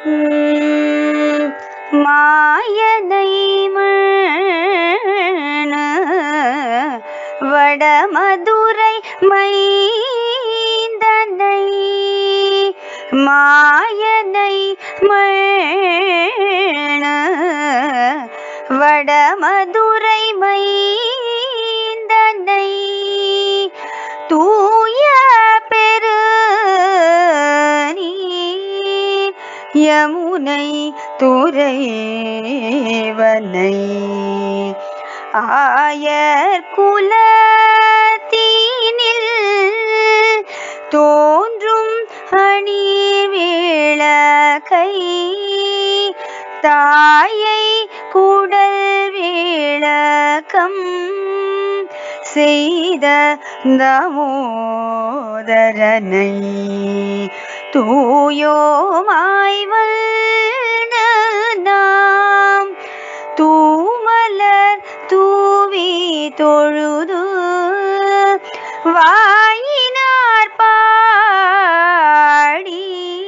உம், மாயனை மண வடமதுரை மைந்தனை மாயனை மண வடமதுரை மைந்தனை தூய பெரு யமுனை துறைவனை ஆயர் குலத்தீனில் தோன்றும் அணி விளக்கை தாயை குடல் விளக்கம் செய்த தாமோதரனை தூயோமாய் வந்த நாம் தூமலர் தூவி தொழுது வாயினார் பாடி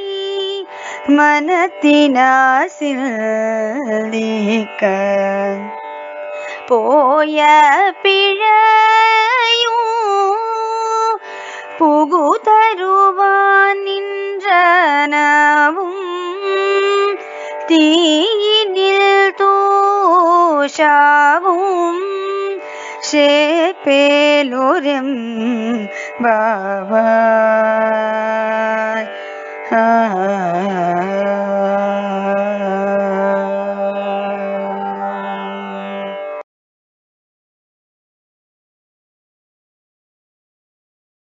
மனத்தினாசில்லிக்க போய பிழையும் புகு தருவான் நின்றனவும் தீயினில் தோஷாவும் சேப்பேலோரம் பாவா